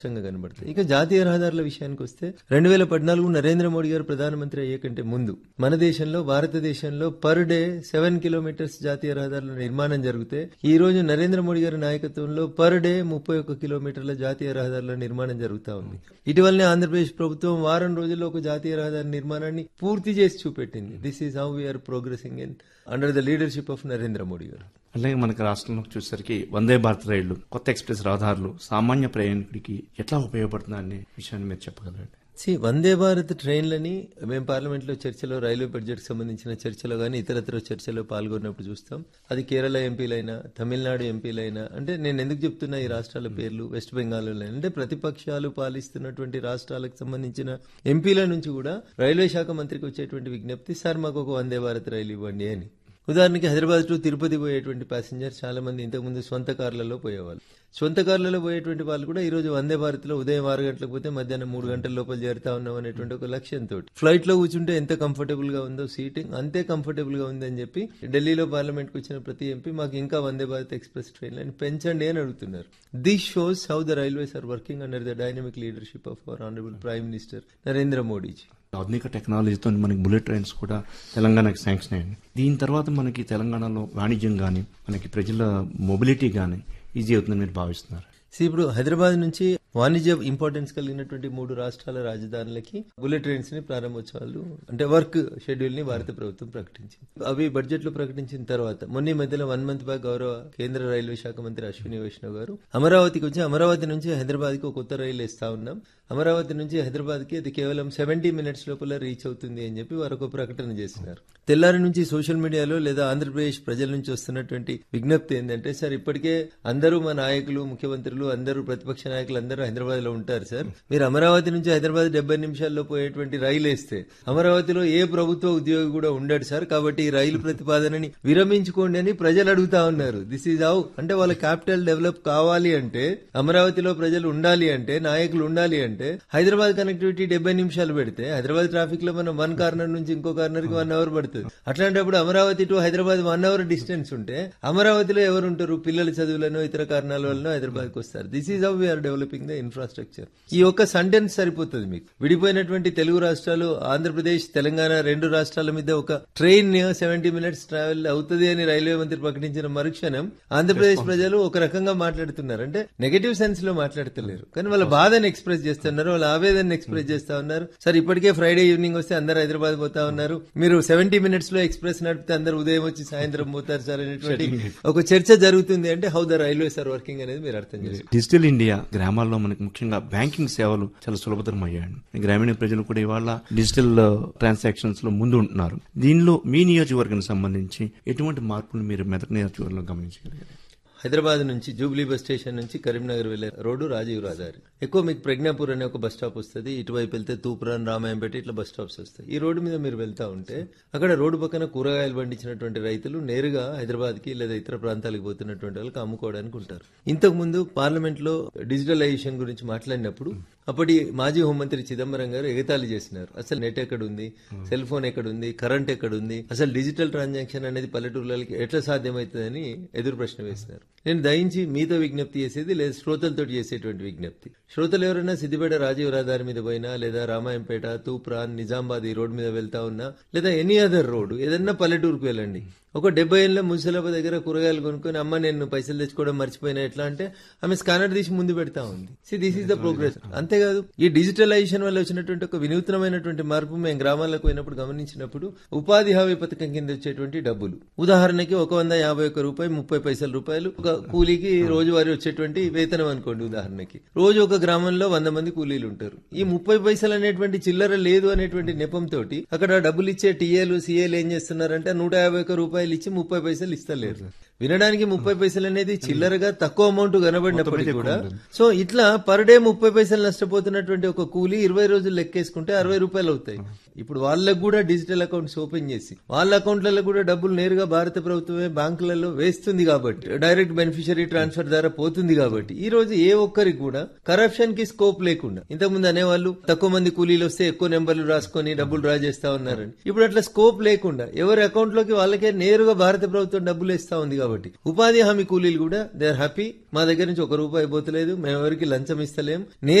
స్పష్టంగా కనబడుతుంది ఇక జాతీయ రహదారుల విషయానికి వస్తే రెండు వేల పద్నాలుగు నరేంద్ర మోడీ గారు ప్రధానమంత్రి అయ్యే కంటే ముందు మన దేశంలో భారతదేశంలో పర్ డే సెవెన్ కిలోమీటర్స్ జాతీయ రహదారుల నిర్మాణం జరిగితే ఈ రోజు నరేంద్ర మోడీ గారి నాయకత్వంలో పర్ డే ముప్పై ఒక్క కిలోమీటర్ల జాతీయ రహదారుల నిర్మాణం జరుగుతా ఉంది ఇటీవలనే ఆంధ్రప్రదేశ్ ప్రభుత్వం వారం రోజుల్లో ఒక జాతీయ రహదారి నిర్మాణాన్ని పూర్తి చేసి చూపెట్టింది this is how we are progressing in under the leadership of Narendra Modi garu అలాగే మనకి రాష్ట్రంలో చూసేసరికి వందే భారత్ రైళ్లు కొత్త ఎక్స్ప్రెస్ రహదారులు సామాన్య ప్రయాణికుడికి ఎట్లా ఉపయోగపడుతుంది అనే విషయాన్ని మీరు చెప్పగలరండి సి వందే భారత్ ట్రైన్లని మేము పార్లమెంట్ లో చర్చలో రైల్వే బడ్జెట్ సంబంధించిన చర్చలో కానీ ఇతరత్ర చర్చలో పాల్గొన్నప్పుడు చూస్తాం అది కేరళ ఎంపీలైనా తమిళనాడు ఎంపీలైనా అంటే నేను ఎందుకు చెప్తున్నా ఈ రాష్ట్రాల పేర్లు వెస్ట్ బెంగాల్ అంటే ప్రతిపక్షాలు పాలిస్తున్నటువంటి రాష్ట్రాలకు సంబంధించిన ఎంపీల నుంచి కూడా రైల్వే శాఖ మంత్రికి వచ్చేటువంటి విజ్ఞప్తి సార్ మాకు ఒక వందే భారత్ రైలు ఇవ్వండి అని ఉదాహరణకి హైదరాబాద్ టు తిరుపతి పోయేటువంటి ప్యాసింజర్ చాలా మంది ఇంతకుముందు సొంత కార్లలో పోయేవాళ్ళు సొంత కార్లలో పోయేటువంటి వాళ్ళు కూడా ఈ రోజు వందే భారత్ లో ఉదయం ఆరు గంటలకు పోతే మధ్యాహ్నం మూడు గంటల లోపల చేరుతా ఉన్నాం అనేటువంటి ఒక లక్ష్యంతో ఫ్లైట్ లో కూర్చుంటే ఎంత కంఫర్టబుల్ గా ఉందో సీటింగ్ అంతే కంఫర్టబుల్ గా ఉంది అని చెప్పి ఢిల్లీలో పార్లమెంట్ కు వచ్చిన ప్రతి ఎంపీ మాకు ఇంకా వందే భారత్ ఎక్స్ప్రెస్ ట్రైన్లను పెంచండి అని అడుగుతున్నారు this shows how the railways are working under the dynamic leadership of our honourable prime minister Narendra Modiji ఆధునిక టెక్నాలజీతో మనకి బుల్లెట్ ట్రైన్స్ కూడా తెలంగాణకి శాంక్షన్ అయ్యింది దీని తర్వాత మనకి తెలంగాణలో వాణిజ్యం కానీ మనకి ప్రజల మొబిలిటీ కానీ ఈజీ అవుతుందని మీరు భావిస్తున్నారు సో ఇప్పుడు హైదరాబాద్ నుంచి వాణిజ్య ఇంపార్టెన్స్ కలిగినటువంటి మూడు రాష్ట్రాల రాజధానులకి బుల్లెట్ ట్రైన్స్ ని ప్రారంభోత్సవాలు అంటే వర్క్ షెడ్యూల్ ని భారత ప్రభుత్వం ప్రకటించింది అవి బడ్జెట్ లో ప్రకటించిన తర్వాత మొన్న ఈ మధ్యలో వన్ మంత్ బ్యాక్ గౌరవ కేంద్ర రైల్వే శాఖ మంత్రి అశ్విని వైష్ణవ్ గారు అమరావతికి వచ్చి అమరావతి నుంచి హైదరాబాద్ కి ఒక కొత్త రైలు ఇస్తా ఉన్నాం అమరావతి నుంచి హైదరాబాద్ కి అది కేవలం సెవెంటీ మినిట్స్ లోపల రీచ్ అవుతుంది అని చెప్పి వారు ఒక ప్రకటన చేసినారు తెల్లారి నుంచి సోషల్ మీడియాలో లేదా ఆంధ్రప్రదేశ్ ప్రజల నుంచి వస్తున్నటువంటి విజ్ఞప్తి ఏంటంటే సార్ ఇప్పటికే అందరూ మా నాయకులు ముఖ్యమంత్రులు అందరూ ప్రతిపక్ష నాయకులు అందరూ హైదరాబాద్ లో ఉంటారు సార్ మీరు అమరావతి నుంచి హైదరాబాద్ డెబ్బై నిమిషాల్లో పోయేటువంటి రైలు వేస్తే అమరావతిలో ఏ ప్రభుత్వ ఉద్యోగి కూడా ఉండడు సార్ కాబట్టి ఈ రైలు ప్రతిపాదనని విరమించుకోండి అని ప్రజలు అడుగుతా ఉన్నారు దిస్ ఈజ్ హౌ అంటే వాళ్ళ క్యాపిటల్ డెవలప్ కావాలి అంటే అమరావతిలో ప్రజలు ఉండాలి అంటే నాయకులు ఉండాలి అంటే హైదరాబాద్ కనెక్టివిటీ డెబ్బై నిమిషాలు పెడితే హైదరాబాద్ ట్రాఫిక్ లో మనం వన్ కార్నర్ నుంచి ఇంకో కార్నర్ కి వన్ అవర్ పడుతుంది అట్లాంటప్పుడు Amaravati to Hyderabad one hour distance ఉంటే అమరావతిలో ఎవరు ఉంటారు పిల్లల చదువులను ఇతర కారణాల వల్ల హైదరాబాద్ కి వస్తారు this is how we are developing the infrastructure ఈ ఒక్క సెంటెన్స్ సరిపోతుంది మీకు విడిపోయినటువంటి తెలుగు రాష్ట్రాలు ఆంధ్రప్రదేశ్ తెలంగాణ రెండు రాష్ట్రాల మీద ఒక ట్రైన్ సెవెంటీ మినిట్స్ ట్రావెల్ అవుతుంది అని రైల్వే మంత్రి ప్రకటించిన మరుక్షణం ఆంధ్రప్రదేశ్ ప్రజలు ఒక రకంగా మాట్లాడుతున్నారు అంటే నెగటివ్ సెన్స్ లో మాట్లాడతలేరు కానీ వాళ్ళ బాధను ఎక్స్ప్రెస్ చేస్తున్నారు వాళ్ళ ఆవేదన ఎక్స్ప్రెస్ చేస్తా ఉన్నారు సార్ ఇప్పటికే ఫ్రైడే ఈవినింగ్ వస్తే అందరు హైదరాబాద్ పోతా ఉన్నారు మీరు సెవెంటీ మినిట్స్ లో ఎక్స్ప్రెస్ నడిపితే అందరు ఉదయం వచ్చి సాయంత్రం పోతారు సార్ అనేటువంటి ఒక చర్చ జరుగుతుంది అంటే how the railways are working అనేది మీరు అర్థం చేసుకోవాలి డిజిటల్ ఇండియా గ్రామాల్లో మనకి ముఖ్యంగా బ్యాంకింగ్ సేవలు చాలా సులభతరం అయ్యాయండి గ్రామీణ ప్రజలు కూడా ఇవాళ డిజిటల్ ట్రాన్సాక్షన్స్ లో ముందు ఉంటున్నారు దీనిలో మీ నియోజకవర్గానికి సంబంధించి ఎటువంటి మార్పులు మీరు మెదక్ నియోజకవర్గంలో గమనించగలిగారు హైదరాబాద్ నుంచి జూబ్లీ బస్ స్టేషన్ నుంచి కరీంనగర్ వెళ్లే రోడ్డు రాజీవ్ రహదారి ఎక్కువ మీకు ప్రజ్ఞాపూర్ అనే ఒక బస్ స్టాప్ వస్తుంది ఇటువైపు వెళ్తే తూపురాన్ రామాయంపేట ఇట్లా బస్ స్టాప్స్ వస్తాయి ఈ రోడ్డు మీద మీరు వెళ్తా ఉంటే అక్కడ రోడ్డు పక్కన కూరగాయలు పండించినటువంటి రైతులు నేరుగా హైదరాబాద్ కి లేదా ఇతర ప్రాంతాలకు పోతున్నటువంటి వాళ్ళకి అమ్ముకోవడానికి ఉంటారు ఇంతకు ముందు పార్లమెంట్ లో డిజిటలైజేషన్ గురించి మాట్లాడినప్పుడు అప్పటి మాజీ హోంమంత్రి చిదంబరం గారు ఎగతాళి చేసినారు అసలు నెట్ ఎక్కడ ఉంది సెల్ ఫోన్ ఎక్కడ ఉంది కరెంట్ ఎక్కడ ఉంది అసలు డిజిటల్ ట్రాన్సాక్షన్ అనేది పల్లెటూర్లకి ఎట్లా సాధ్యమవుతుందని ఎదురు ప్రశ్న వేసినారు నేను దయించి మీతో విజ్ఞప్తి చేసేది లేదా శ్రోతలతో చేసేటువంటి విజ్ఞప్తి శ్రోతలు ఎవరైనా సిద్దిపేట రాజీవ్ రహదారి మీద పోయినా లేదా రామాయంపేట తూప్రాన్ నిజామాబాద్ ఈ రోడ్ మీద వెళ్తా ఉన్నా లేదా ఎనీ అదర్ రోడ్ ఏదన్నా పల్లెటూరుకు వెళ్ళండి ఒక డెబ్బై ఏళ్ళ ముసలప్ప దగ్గర కూరగాయలు కొనుక్కొని అమ్మ నేను పైసలు తెచ్చుకోవడం మర్చిపోయినా ఎట్లా అంటే ఆమె స్కానర్ తీసి ముందు పెడతా ఉంది see this is the progress అంతేకాదు ఈ డిజిటలైజేషన్ వల్ల వచ్చినటువంటి ఒక వినూత్నమైనటువంటి మార్పు మేము గ్రామాలకు పోయినప్పుడు గమనించినప్పుడు ఉపాధి హామీ పథకం కింద వచ్చేటువంటి డబ్బులు ఉదాహరణకి ఒక వంద యాభై ఒక్క రూపాయి ముప్పై పైసల రూపాయలు ఒక కూలీకి రోజువారీ వచ్చేటువంటి వేతనం అనుకోండి ఉదాహరణకి రోజు ఒక గ్రామంలో వంద మంది కూలీలు ఉంటారు ఈ ముప్పై పైసలు అనేటువంటి చిల్లర లేదు అనేటువంటి నెపంతో అక్కడ డబ్బులు ఇచ్చే టీఏలు సీఏలు ఏం చేస్తున్నారంటే నూట యాభై ఒక్క రూపాయలు ఇచ్చి ముప్పై పైసలు ఇస్తలేరు వినడానికి ముప్పై పైసలు అనేది చిల్లరగా తక్కువ అమౌంట్ కనబడినప్పటికీ కూడా సో ఇట్లా పర్ డే ముప్పై పైసలు నష్టపోతున్నటువంటి ఒక కూలీ ఇరవై రోజులు లెక్కేసుకుంటే అరవై రూపాయలు అవుతాయి ఇప్పుడు వాళ్ళకు కూడా డిజిటల్ అకౌంట్స్ ఓపెన్ చేసి వాళ్ళ అకౌంట్లలో కూడా డబ్బులు నేరుగా భారత ప్రభుత్వమే బ్యాంకులలో వేస్తుంది కాబట్టి డైరెక్ట్ బెనిఫిషరీ ట్రాన్స్ఫర్ ద్వారా పోతుంది కాబట్టి ఈ రోజు ఏ ఒక్కరికి కూడా కరప్షన్ కి స్కోప్ లేకుండా ఇంతకుముందు అనేవాళ్ళు తక్కువ మంది కూలీలు వస్తే ఎక్కువ నెంబర్లు రాసుకొని డబ్బులు డ్రా చేస్తా ఉన్నారని ఇప్పుడు అట్లా స్కోప్ లేకుండా ఎవరి అకౌంట్ లోకి వాళ్ళకే నేరుగా భారత ప్రభుత్వం డబ్బులు ఇస్తా ఉంది కాబట్టి కాబట్టి ఉపాధి హామీ కూలీలు కూడా దే ఆర్ హ్యాపీ మా దగ్గర నుంచి ఒక రూపాయి పోతలేదు మేము ఎవరికి లంచం ఇస్తలేం